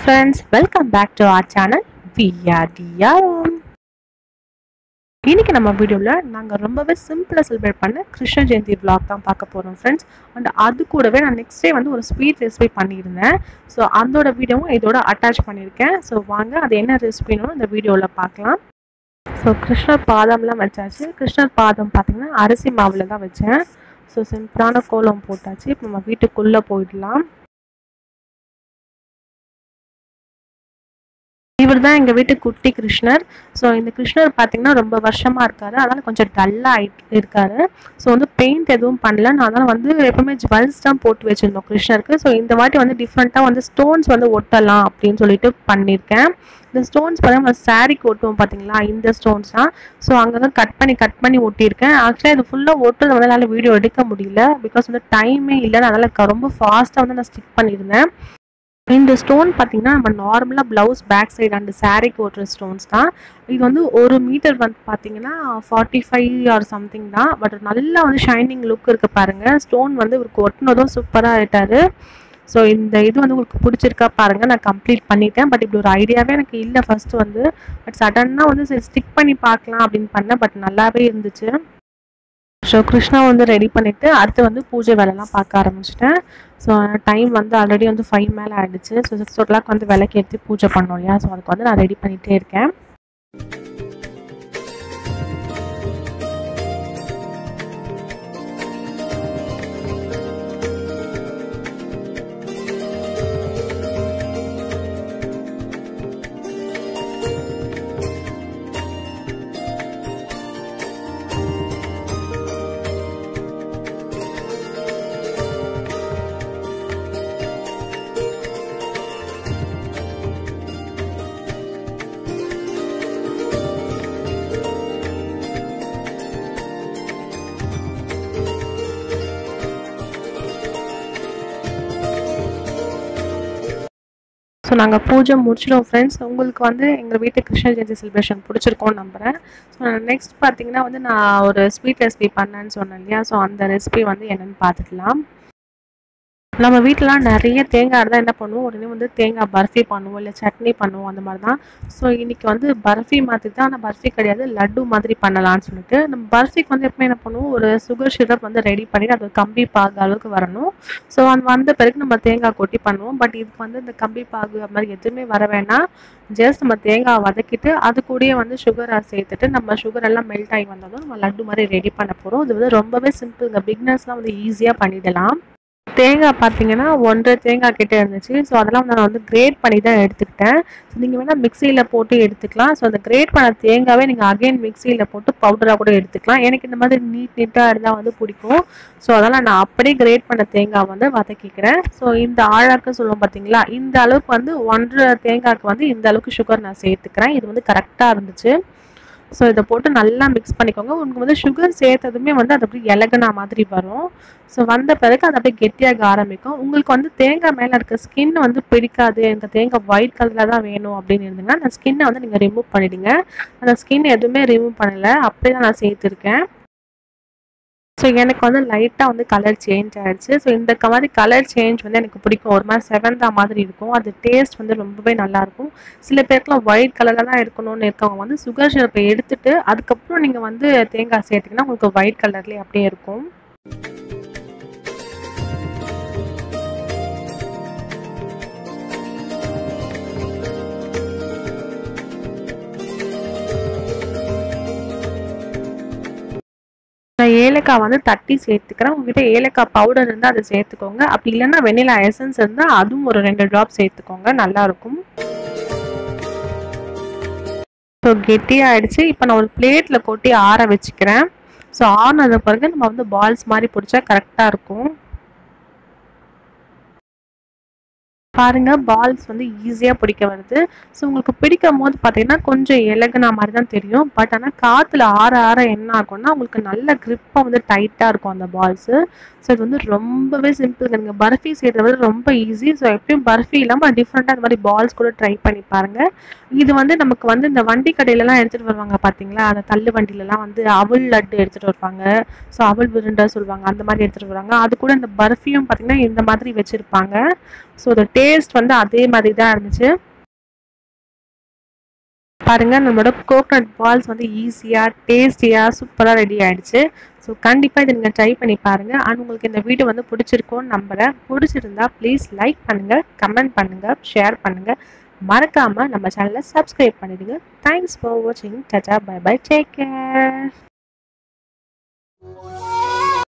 friends welcome back to our channel V R T R இன்னைக்கு நம்ம வீடியோவில் நாங்கள் ரொம்பவே சிம்பிளாக செலிப்ரேட் பண்ண கிருஷ்ண ஜெயந்தி vlog தான் பார்க்க போகிறோம் ஃப்ரெண்ட்ஸ் அண்ட் அது கூடவே நான் நெக்ஸ்ட் டே வந்து ஒரு ஸ்வீட் ரெசிபி பண்ணியிருந்தேன் ஸோ அதோட வீடியோவும் இதோட அட்டாச் பண்ணியிருக்கேன் ஸோ வாங்க அது என்ன ரெசிபின்னு இந்த வீடியோவில் பார்க்கலாம் ஸோ கிருஷ்ணர் பாதம்லாம் வச்சாச்சு கிருஷ்ணர் பாதம் பார்த்தீங்கன்னா அரிசி மாவில் தான் வச்சேன் ஸோ சிம்பிளான கோலம் போட்டாச்சு இப்போ நம்ம வீட்டுக்குள்ளே போயிடலாம் இவர் தான் எங்கள் வீட்டு குட்டி கிருஷ்ணர் ஸோ இந்த கிருஷ்ணர் பார்த்தீங்கன்னா ரொம்ப வருஷமாக இருக்காரு அதனால் கொஞ்சம் டல்லாக இருக்காரு ஸோ வந்து பெயிண்ட் எதுவும் பண்ணல நான் அதனால் வந்து எப்பவுமே ஜுவல்ஸ் தான் போட்டு வச்சுருந்தோம் கிருஷ்ணருக்கு ஸோ இந்த வாட்டி வந்து டிஃப்ரெண்ட்டாக வந்து ஸ்டோன்ஸ் வந்து ஒட்டலாம் அப்படின்னு சொல்லிட்டு பண்ணியிருக்கேன் இந்த ஸ்டோன்ஸ் பார்த்தீங்கன்னா நம்ம சாரீக்கு ஒட்டுவோம் பார்த்தீங்களா இந்த ஸ்டோன்ஸ் தான் ஸோ அங்கங்கே கட் பண்ணி கட் பண்ணி ஒட்டியிருக்கேன் ஆக்சுவலாக இது ஃபுல்லாக ஒட்டுறது வந்து என்னால் வீடியோ எடுக்க முடியல பிகாஸ் வந்து டைமே இல்லை அதனால் ரொம்ப ஃபாஸ்ட்டாக வந்து நான் ஸ்டிக் பண்ணியிருந்தேன் இந்த ஸ்டோன் பார்த்தீங்கன்னா நம்ம நார்மலாக ப்ளவுஸ் பேக் சைடு அந்த சாரீக்கு ஓட்டுற ஸ்டோன்ஸ் தான் இது வந்து ஒரு மீட்டர் வந்து பார்த்தீங்கன்னா ஃபார்ட்டி ஃபைவ் ஆர் சம்திங் தான் பட் நல்லா வந்து ஷைனிங் லுக் இருக்கு பாருங்க ஸ்டோன் வந்து இவருக்கு ஒட்டினதும் சூப்பராக ஆயிட்டாரு ஸோ இந்த இது வந்து உங்களுக்கு பிடிச்சிருக்கா பாருங்க நான் கம்ப்ளீட் பண்ணிட்டேன் பட் இப்படி ஒரு ஐடியாவே எனக்கு இல்லை ஃபர்ஸ்ட் வந்து பட் சடனாக வந்து சரி ஸ்டிக் பண்ணி பார்க்கலாம் அப்படின்னு பண்ணேன் பட் நல்லாவே இருந்துச்சு ஸோ கிருஷ்ணா வந்து ரெடி பண்ணிவிட்டு அடுத்து வந்து பூஜை வேலைலாம் பார்க்க ஆரம்பிச்சிட்டேன் ஸோ டைம் வந்து ஆல்ரெடி வந்து ஃபைவ் மேலே ஆகிடுச்சு ஸோ சிக்ஸ் ஓ கிளாக் வந்து விளக்கு எடுத்து பூஜை பண்ணோம் இல்லையா ஸோ அதுக்கு வந்து நான் ரெடி பண்ணிகிட்டே இருக்கேன் ஸோ நாங்கள் பூஜை முடிச்சிடும் ஃப்ரெண்ட்ஸ் உங்களுக்கு வந்து எங்கள் வீட்டு கிருஷ்ண ஜெயந்தி செலிப்ரேஷன் பிடிச்சிருக்கோன்னு நம்புகிறேன் ஸோ நெக்ஸ்ட் பார்த்தீங்கன்னா வந்து நான் ஒரு ஸ்வீட் ரெசிபி பண்ணேன்னு சொன்னேன் இல்லையா ஸோ அந்த ரெசிபி வந்து என்னென்னு பார்த்துக்கலாம் நம்ம வீட்டிலலாம் நிறைய தேங்காய் இருந்தால் என்ன பண்ணுவோம் உடனே வந்து தேங்காய் பர்ஃபி பண்ணுவோம் இல்லை சட்னி பண்ணுவோம் அந்த மாதிரி தான் ஸோ இன்றைக்கி வந்து பர்ஃபி மாதிரி தான் ஆனால் பர்ஃபி கிடையாது லட்டு மாதிரி பண்ணலாம்னு சொல்லிட்டு நம்ம பர்ஃபிக்கு வந்து எப்பவுமே என்ன பண்ணுவோம் ஒரு சுகர் சிரப் வந்து ரெடி பண்ணி அது கம்பி பாகு அளவுக்கு வரணும் ஸோ அது வந்த பிறகு நம்ம தேங்காய் கொட்டி பண்ணுவோம் பட் இதுக்கு வந்து இந்த கம்பி பாகு அது மாதிரி எதுவுமே வர வேணாம் ஜஸ்ட் நம்ம தேங்காய் வதக்கிட்டு அது கூடயே வந்து சுகரை சேர்த்துட்டு நம்ம சுகர் எல்லாம் மெல்ட் ஆகி வந்ததும் நம்ம லட்டு மாதிரி ரெடி பண்ண போகிறோம் இது வந்து ரொம்பவே சிம்பிள் இந்த பிக்னஸ்லாம் வந்து ஈஸியாக பண்ணிடலாம் தேங்காய் பார்த்தீங்கன்னா ஒன்றரை தேங்காய் கிட்ட இருந்துச்சு ஸோ அதெல்லாம் நான் வந்து கிரேட் பண்ணி தான் எடுத்துக்கிட்டேன் ஸோ நீங்கள் வேணால் மிக்சியில் போட்டு எடுத்துக்கலாம் ஸோ அந்த கிரேட் பண்ண தேங்காவே நீங்கள் அகைன் மிக்சியில் போட்டு பவுடராக கூட எடுத்துக்கலாம் எனக்கு இந்த மாதிரி நீட் நீட்டாக இருந்தால் வந்து பிடிக்கும் ஸோ அதெல்லாம் நான் அப்படியே கிரேட் பண்ண தேங்காய் வந்து வதக்கிக்கிறேன் ஸோ இந்த ஆழாக்கு சொல்லுவோம் பார்த்தீங்களா இந்த அளவுக்கு வந்து ஒன்றரை தேங்காய்க்கு வந்து இந்த அளவுக்கு சுகர் நான் சேர்த்துக்கிறேன் இது வந்து கரெக்டாக இருந்துச்சு ஸோ இதை போட்டு நல்லா மிக்ஸ் பண்ணிக்கோங்க உங்களுக்கு வந்து சுகர் சேர்த்ததுமே வந்து அது அப்படியே இலகுனா மாதிரி வரும் ஸோ வந்த பிறகு அது அப்படியே கெட்டியாக ஆரம்பிக்கும் உங்களுக்கு வந்து தேங்காய் மேலே இருக்க ஸ்கின் வந்து பிடிக்காது இந்த தேங்காய் ஒயிட் கலரில் தான் வேணும் அப்படின்னு இருந்தீங்கன்னா அந்த ஸ்கின்னை வந்து நீங்கள் ரிமூவ் பண்ணிடுங்க அந்த ஸ்கின் எதுவுமே ரிமூவ் பண்ணலை அப்படியே தான் நான் சேர்த்துருக்கேன் ஸோ எனக்கு வந்து லைட்டாக வந்து கலர் சேஞ்ச் ஆகிடுச்சு ஸோ இந்த மாதிரி கலர் சேஞ்ச் வந்து எனக்கு பிடிக்கும் ஒரு மாதிரி செவந்தா மாதிரி இருக்கும் அது டேஸ்ட் வந்து ரொம்பவே நல்லாயிருக்கும் சில பேருக்குலாம் ஒயிட் கலரில் தான் எடுக்கணும்னு இருக்கவங்க வந்து சுகர் சிரப்பை எடுத்துட்டு அதுக்கப்புறம் நீங்கள் வந்து தேங்காய் சேர்த்திங்கன்னா உங்களுக்கு ஒயிட் கலர்லேயே அப்படியே இருக்கும் நான் ஏலக்காய் வந்து தட்டி சேர்த்துக்கிறேன் உங்ககிட்ட ஏலக்காய் பவுடர் இருந்தால் அதை சேர்த்துக்கோங்க அப்படி இல்லைன்னா வெனிலா எசன்ஸ் இருந்தால் அதுவும் ஒரு ரெண்டு ட்ராப் சேர்த்துக்கோங்க நல்லாயிருக்கும் ஸோ கெட்டியாகிடுச்சு இப்போ நான் ஒரு பிளேட்டில் கொட்டி ஆற வச்சுக்கிறேன் ஸோ ஆறினது பிறகு நம்ம வந்து பால்ஸ் மாதிரி பிடிச்சா கரெக்டாக இருக்கும் பாருங்க பால்ஸ் வந்து ஈஸியாக பிடிக்க வருது ஸோ உங்களுக்கு பிடிக்கும் போது பார்த்தீங்கன்னா கொஞ்சம் இலகுனா மாதிரி தான் தெரியும் பட் ஆனால் காற்றுல ஆற ஆற என்ன ஆகும்னா உங்களுக்கு நல்ல க்ரிப்பாக வந்து டைட்டாக இருக்கும் அந்த பால்ஸு ஸோ இது வந்து ரொம்பவே சிம்பிள் நீங்கள் பர்ஃபி செய்கிறது வந்து ரொம்ப ஈஸி ஸோ எப்பயும் பர்ஃபி இல்லாமல் டிஃப்ரெண்ட்டாக இந்த மாதிரி பால்ஸ் கூட ட்ரை பண்ணி பாருங்கள் இது வந்து நமக்கு வந்து இந்த வண்டி கடையிலலாம் எடுத்துகிட்டு வருவாங்க பார்த்தீங்களா அந்த தள்ளு வண்டியிலலாம் வந்து அவல் லட்டு எடுத்துகிட்டு வருவாங்க ஸோ அவல் விருண்டை சொல்லுவாங்க அந்த மாதிரி எடுத்துகிட்டு வருவாங்க அது கூட இந்த பர்ஃபியும் பார்த்தீங்கன்னா இந்த மாதிரி வச்சுருப்பாங்க ஸோ the டேஸ்ட் வந்து அதே மாதிரி தான் இருந்துச்சு பாருங்க நம்மளோட கோகனட் பால்ஸ் வந்து ஈஸியாக டேஸ்டியாக சூப்பராக ரெடி ஆயிடுச்சு ஸோ கண்டிப்பாக இதை நீங்கள் ட்ரை பண்ணி பாருங்கள் அண்ட் உங்களுக்கு இந்த வீடியோ வந்து பிடிச்சிருக்கோன்னு நம்புகிறேன் பிடிச்சிருந்தா ப்ளீஸ் லைக் பண்ணுங்கள் கமெண்ட் பண்ணுங்கள் ஷேர் பண்ணுங்கள் மறக்காமல் நம்ம சேனலை சப்ஸ்கிரைப் பண்ணிடுங்க தேங்க்ஸ் ஃபார் வாட்சிங் டச்சா பை பை டேக் கேர்